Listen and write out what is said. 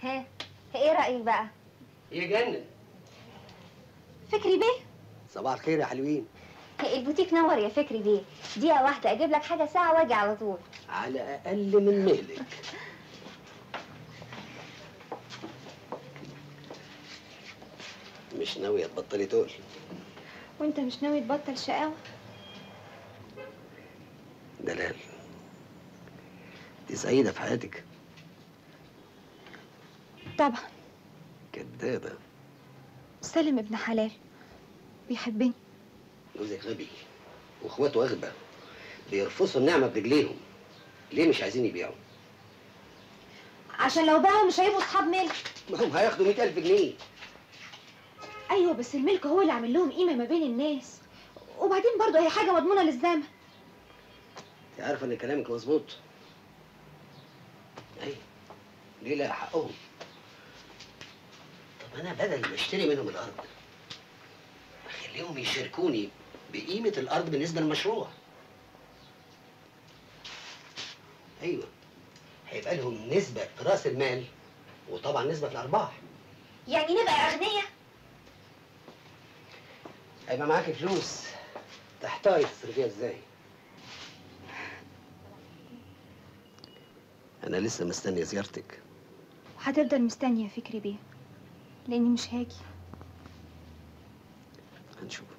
ها ايه رايك بقى يجنن فكري بيه صباح الخير يا حلوين البوتيك نور يا فكري بيه دقيقه واحده اجيب لك حاجه ساعه واجي على طول على اقل من مهلك مش ناوية تبطلي تقول وانت مش ناوي تبطل شقاوه دلال دي سعيدة في حياتك طبعا كدابة سالم ابن حلال بيحبني جوزك غبي واخواته اغبى بيرفصوا النعمة برجليهم ليه مش عايزين يبيعوا؟ عشان لو باعوا مش هيبقوا اصحاب ملك ما هم هياخدوا 100000 جنيه ايوه بس الملك هو اللي عامل لهم قيمه ما بين الناس وبعدين برضه هي حاجه مضمونه للزمن انت عارفة ان كلامك مظبوط ايوه ليه لا حقهم طب انا بدل ما اشتري منهم الارض اخليهم يشاركوني بقيمة الارض بالنسبة للمشروع ايوه هيبقى لهم نسبة في راس المال وطبعا نسبة في الارباح يعني نبقى اغنياء هيبقى معاكي فلوس تحتاري تصرفيها ازاي انا لسه مستني زيارتك وهتفضل مستنيه فكري بيه لاني مش هاجي هنشوف